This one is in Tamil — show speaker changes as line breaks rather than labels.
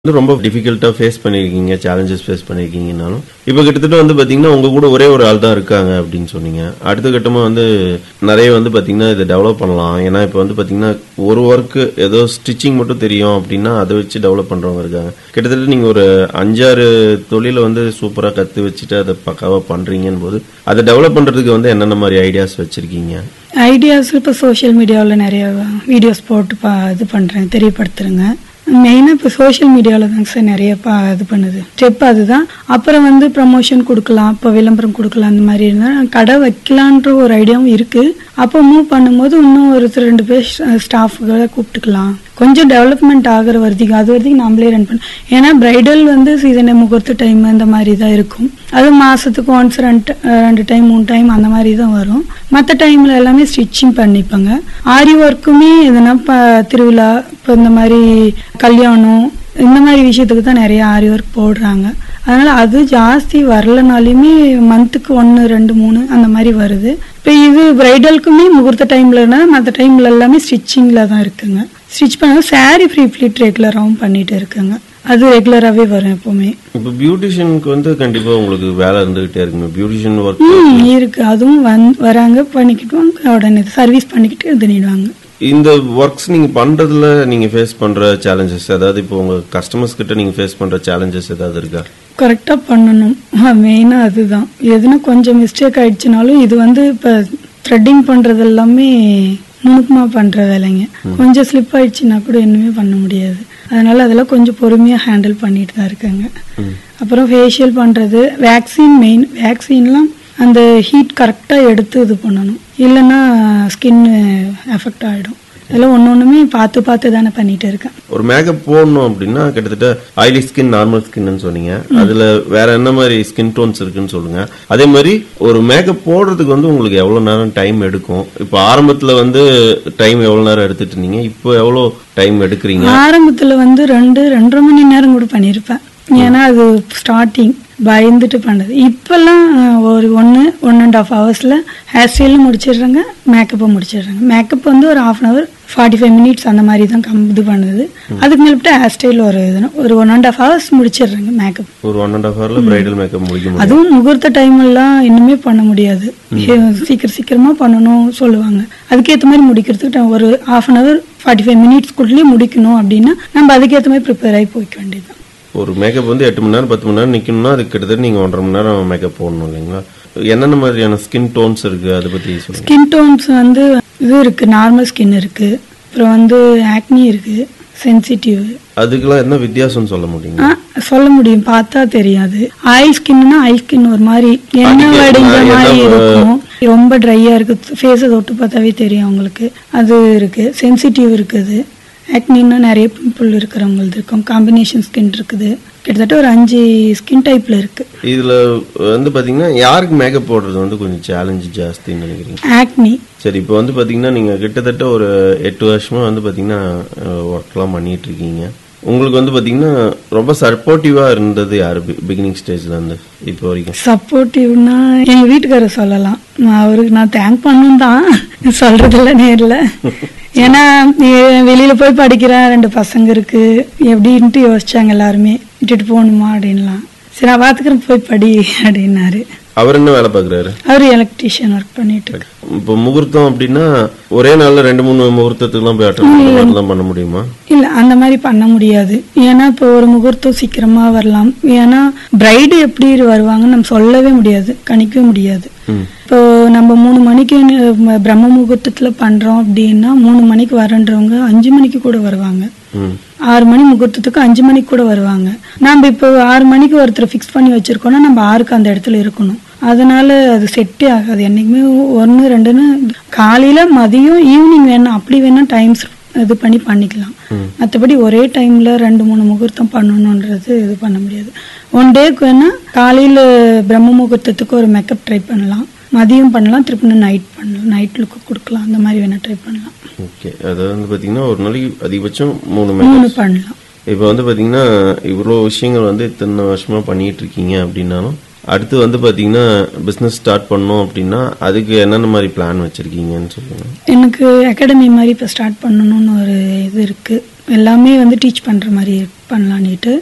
வந்து ரொம்ப டிஃபிகல்ட்டாக ஃபேஸ் பண்ணியிருக்கீங்க சேலஞ்சஸ் ஃபேஸ் பண்ணியிருக்கீங்கனாலும் இப்போ கிட்டத்தட்ட வந்து பார்த்தீங்கன்னா உங்கள் கூட ஒரே ஒரு ஆள் தான் இருக்காங்க அப்படின்னு சொன்னீங்க அடுத்த கட்டமாக வந்து நிறைய வந்து பார்த்தீங்கன்னா இதை டெவலப் பண்ணலாம் ஏன்னா இப்போ வந்து பார்த்தீங்கன்னா ஒரு ஒர்க்கு ஏதோ ஸ்டிச்சிங் மட்டும் தெரியும் அப்படின்னா அதை வச்சு டெவலப் பண்ணுறவங்க இருக்காங்க கிட்டத்தட்ட நீங்கள் ஒரு அஞ்சாறு தொழிலை வந்து சூப்பராக கற்று வச்சுட்டு அதை பக்காவாக பண்ணுறீங்கன்னு போது அதை டெவலப் பண்ணுறதுக்கு வந்து என்னென்ன மாதிரி ஐடியாஸ் வச்சுருக்கீங்க
ஐடியாஸ் இப்போ சோஷியல் மீடியாவில் நிறைய வீடியோஸ் போட்டு பா இது பண்ணுறேன் தெரியப்படுத்துறேங்க மெயினாக இப்போ சோஷியல் மீடியாவில் தாங்க சார் நிறைய பா இது பண்ணுது ஸ்டெப் அதுதான் அப்புறம் வந்து ப்ரமோஷன் கொடுக்கலாம் இப்போ விளம்பரம் கொடுக்கலாம் அந்த மாதிரி இருந்தால் கடை வைக்கலான்ற ஒரு ஐடியாவும் இருக்குது அப்போ மூவ் பண்ணும்போது இன்னும் ஒருத்தர் ரெண்டு பேர் ஸ்டாஃப்களை கூப்பிட்டுக்கலாம் கொஞ்சம் டெவலப்மெண்ட் ஆகிற வரைக்கும் அது வரைக்கும் நாமளே ரன் பண்ண ஏன்னா பிரைடல் வந்து சீசன் முகூர்த்த டைம் அந்த மாதிரி தான் இருக்கும் அது மாசத்துக்கு ஒன்ஸ் ரெண்டு ரெண்டு டைம் மூணு டைம் அந்த மாதிரி தான் வரும் மற்ற டைம்ல எல்லாமே ஸ்டிச்சிங் பண்ணிப்பாங்க ஆரி ஒர்க்குமே எதனா இப்போ திருவிழா இப்போ இந்த மாதிரி கல்யாணம் இந்த மாதிரி விஷயத்துக்கு தான் நிறைய ஆரி ஒர்க் போடுறாங்க அதனால அது ஜாஸ்தி வரலனாலுமே மந்த்துக்கு ஒன்று ரெண்டு மூணு அந்த மாதிரி வருது இப்போ இது பிரைடலுக்குமே முகூர்த்த டைம்லனா மற்ற டைம்ல எல்லாமே ஸ்டிச்சிங்கில் தான் இருக்குங்க ஸ்டிச் பண்ண சாரி ஃப்ரீ ஃபிளிட் ரெகுலராகவும் பண்ணிட்டு இருக்குங்க அது ரெகுலராகவே வரும் எப்போவுமே
இப்போ பியூட்டிஷியனுக்கு வந்து கண்டிப்பாக உங்களுக்கு வேலை இருந்துகிட்டே இருக்குங்க பியூட்டிஷியன் ஒர்க்
ம் இருக்கு அதுவும் வந் வராங்க பண்ணிக்கிட்டு உடனே சர்வீஸ் பண்ணிக்கிட்டு இது பண்ணிடுவாங்க
இந்த ஒர்க்ஸ் நீங்க பண்றதுல நீங்க ஃபேஸ் பண்ற சேலஞ்சஸ் அதாவது இப்போ உங்க கஸ்டமர்ஸ் கிட்ட நீங்க ஃபேஸ் பண்ற சேலஞ்சஸ் ஏதாவது இருக்கா
கரெக்டாக பண்ணணும் மெயினாக அதுதான் எதுனா கொஞ்சம் மிஸ்டேக் ஆயிடுச்சுனாலும் இது வந்து இப்போ த்ரெட்டிங் பண்ணுறது எல்லாமே நுணுக்கமாக பண்ணுற வேலைங்க கொஞ்சம் ஸ்லிப் ஆயிடுச்சுன்னா கூட இன்னுமே பண்ண முடியாது அதனால அதெல்லாம் கொஞ்சம் பொறுமையாக ஹேண்டில் பண்ணிட்டு தான் இருக்காங்க அப்புறம் ஃபேஷியல் பண்ணுறது வேக்சின் மெயின் வேக்சின்லாம் அந்த ஹீட் கரெக்டாக எடுத்து இது பண்ணணும் இல்லைன்னா ஸ்கின் எஃபெக்ட் ஆகிடும் இதெல்லாம் ஒன்று ஒன்றுமே பார்த்து பார்த்து தானே பண்ணிட்டு இருக்கேன்
ஒரு மேக்கப் போடணும் அப்படின்னா கிட்டத்தட்ட ஆயிலி ஸ்கின் நார்மல் ஸ்கின்னு சொன்னீங்க அதுல வேற என்ன மாதிரி ஸ்கின் டோன்ஸ் இருக்குன்னு சொல்லுங்க அதே மாதிரி ஒரு மேக்கப் போடுறதுக்கு வந்து உங்களுக்கு எவ்வளவு நேரம் டைம் எடுக்கும் இப்போ ஆரம்பத்துல வந்து டைம் எவ்வளவு நேரம் எடுத்துட்டு இருந்தீங்க இப்போ எவ்வளவு டைம் எடுக்கிறீங்க
ஆரம்பத்துல வந்து ரெண்டு ரெண்டரை மணி நேரம் கூட பண்ணியிருப்பேன் ஏன்னா அது ஸ்டார்டிங் பயந்துட்டு பண்ணது இப்பெல்லாம் ஒரு ஒன்று ஒன் அண்ட் ஆஃப் ஹவர்ஸில் ஹேர் ஸ்டைலும் முடிச்சிடுறாங்க மேக்கப்பும் முடிச்சிடுறாங்க மேக்கப் வந்து ஒரு half an hour forty five minutes அந்த மாதிரி தான் கம் இது பண்ணுது அதுக்கு மேலே ஹேர் ஸ்டைல் ஒரு இதுனா ஒரு ஒன் அண்ட் ஆஃப் ஹவர்ஸ் முடிச்சிடுறாங்க மேக்கப்
ஒரு ஒன் அண்ட் ஆஃப் ஹவர்ல பிரைடல் மேக்கப் முடிக்க முடியும்
அதுவும் முகூர்த்த டைம் எல்லாம் இன்னுமே பண்ண முடியாது சீக்கிரம் சீக்கிரமா பண்ணணும் சொல்லுவாங்க அதுக்கேற்ற மாதிரி முடிக்கிறதுக்கு time ஒரு half an hour forty five மினிட்ஸ்க்குள்ளேயே முடிக்கணும் அப்படின்னா நம்ம அதுக்கேற்ற மாதிரி ப்ரிப்பேர் ஆகி போய்க்க வேண்டியதுதான்
ஒரு மேக்கப் வந்து எட்டு மணி நேரம் பத்து மணி நேரம் நிக்கணும்னா அதுக்கு கிட்டத்தட்ட நீங்க ஒன்றரை மணி நேரம் மேக்கப் போடணும் இல்லைங்களா என்னென்ன மாதிரியான ஸ்கின் டோன்ஸ் இருக்கு அதை பத்தி சொல்லுங்க
ஸ்கின் டோன்ஸ் வந்து இது இருக்கு நார்மல் ஸ்கின் இருக்கு அப்புறம் வந்து ஆக்னி இருக்கு சென்சிட்டிவ்
அதுக்கெல்லாம் என்ன வித்தியாசம் சொல்ல முடியுங்க
சொல்ல முடியும் பார்த்தா தெரியாது ஆயில் ஸ்கின்னா ஆயில் ஸ்கின் ஒரு மாதிரி எண்ணெய் வடிஞ்ச மாதிரி இருக்கும் ரொம்ப ட்ரையா இருக்கு ஃபேஸை தொட்டு பார்த்தாவே தெரியும் அவங்களுக்கு அது இருக்கு சென்சிட்டிவ் இருக்குது ஆக்னின்னா நிறைய பிம்பிள் இருக்கிறவங்களுக்கு இருக்கும் காம்பினேஷன் ஸ்கின் இருக்குது கிட்டத்தட்ட ஒரு அஞ்சு ஸ்கின் டைப்ல இருக்கு
இதுல வந்து பாத்தீங்கன்னா யாருக்கு மேக்கப் போடுறது வந்து கொஞ்சம் சேலஞ்சு ஜாஸ்தின்னு நினைக்கிறீங்க
ஆக்னி
சரி இப்போ வந்து பாத்தீங்கன்னா நீங்க கிட்டத்தட்ட ஒரு எட்டு வருஷமா வந்து பாத்தீங்கன்னா ஒர்க்லாம் பண்ணிட்டு இருக்கீங்க உங்களுக்கு வந்து பாத்தீங்கன்னா ரொம்ப சப்போர்ட்டிவா இருந்தது யாரு பிகினிங் ஸ்டேஜ்ல இருந்து இப்போ வரைக்கும்
சப்போர்ட்டிவ்னா எங்க வீட்டுக்காரர் சொல்லலாம் நான் அவருக்கு நான் தேங்க் பண்ணும் தான் சொல்றதில்ல நேர்ல ஏன்னா எ- வெளியில போய் படிக்கிறேன் ரெண்டு பசங்க இருக்கு எப்படின்ட்டு யோசிச்சாங்க எல்லாருமே விட்டுட்டு போகணுமா அப்படின்லாம் சரி நான் பாத்துக்கிறேன் போய் படி அப்படின்னாரு
அவர் என்ன வேலை பாக்குறாரு
அவர் எலக்ட்ரீஷியன் ஒர்க் பண்ணிட்டு இருக்கு
இப்போ முகூர்த்தம் அப்படின்னா ஒரே நாள்ல ரெண்டு மூணு முகூர்த்தத்துக்குலாம் போய் அட்டன் தான் பண்ண முடியுமா
இல்ல அந்த மாதிரி பண்ண முடியாது ஏன்னா இப்போ ஒரு முகூர்த்தம் சீக்கிரமா வரலாம் ஏன்னா பிரைடு எப்படி வருவாங்கன்னு நம்ம சொல்லவே முடியாது கணிக்கவே முடியாது
ம்.
இப்போ நம்ம மூணு மணிக்கு ந- பிரம்ம முகூர்த்தத்துல பண்றோம் அப்படின்னா மூணு மணிக்கு வரன்றவங்க அஞ்சு மணிக்கு கூட வருவாங்க
ம்
ஆறு மணி முகூர்த்தத்துக்கு அஞ்சு மணிக்கு கூட வருவாங்க நம்ம இப்போ ஆறு மணிக்கு ஒருத்தர் ஃபிக்ஸ் பண்ணி வச்சிருக்கோம்னா நம்ம ஆறுக்கு அந்த இடத்துல இருக்கணும் அதனால அது செட்டே ஆகாது என்னைக்குமே ஒன்று ரெண்டுன்னு காலையில மதியம் ஈவினிங் வேணா அப்படி வேணா டைம்ஸ் இது பண்ணி பண்ணிக்கலாம் மற்றபடி ஒரே டைம்ல ரெண்டு மூணு முகூர்த்தம் பண்ணணுன்றது இது பண்ண முடியாது ஒன் டேக்கு வேணா காலையில பிரம்ம முகூர்த்தத்துக்கு ஒரு மேக்கப் ட்ரை பண்ணலாம் மதியம் பண்ணலாம் திருப்பி நைட் பண்ணலாம் நைட் லுக்கு கொடுக்கலாம் அந்த மாதிரி வேணா ட்ரை பண்ணலாம்
ஓகே அதாவது வந்து பாத்தீங்கன்னா ஒரு நாளைக்கு அதிகபட்சம் மூணு
மூணு
மேக்கப்
பண்ணலாம்
இப்போ வந்து பாத்தீங்கன்னா இவ்வளோ விஷயங்கள் வந்து இத்தனை வருஷமா பண்ணிட்டு இருக்கீங்க அப்படின்னாலும் அடுத்து வந்து பாத்தீங்கன்னா பிசினஸ் ஸ்டார்ட் பண்ணோம் அப்படின்னா அதுக்கு என்னென்ன மாதிரி பிளான் வச்சிருக்கீங்கன்னு சொல்லுங்க
எனக்கு அகாடமி மாதிரி இப்போ ஸ்டார்ட் பண்ணணும்னு ஒரு இது இருக்கு எல்லாமே வந்து டீச் பண்ணுற மாதிரி பண்ணலான்னுட்டு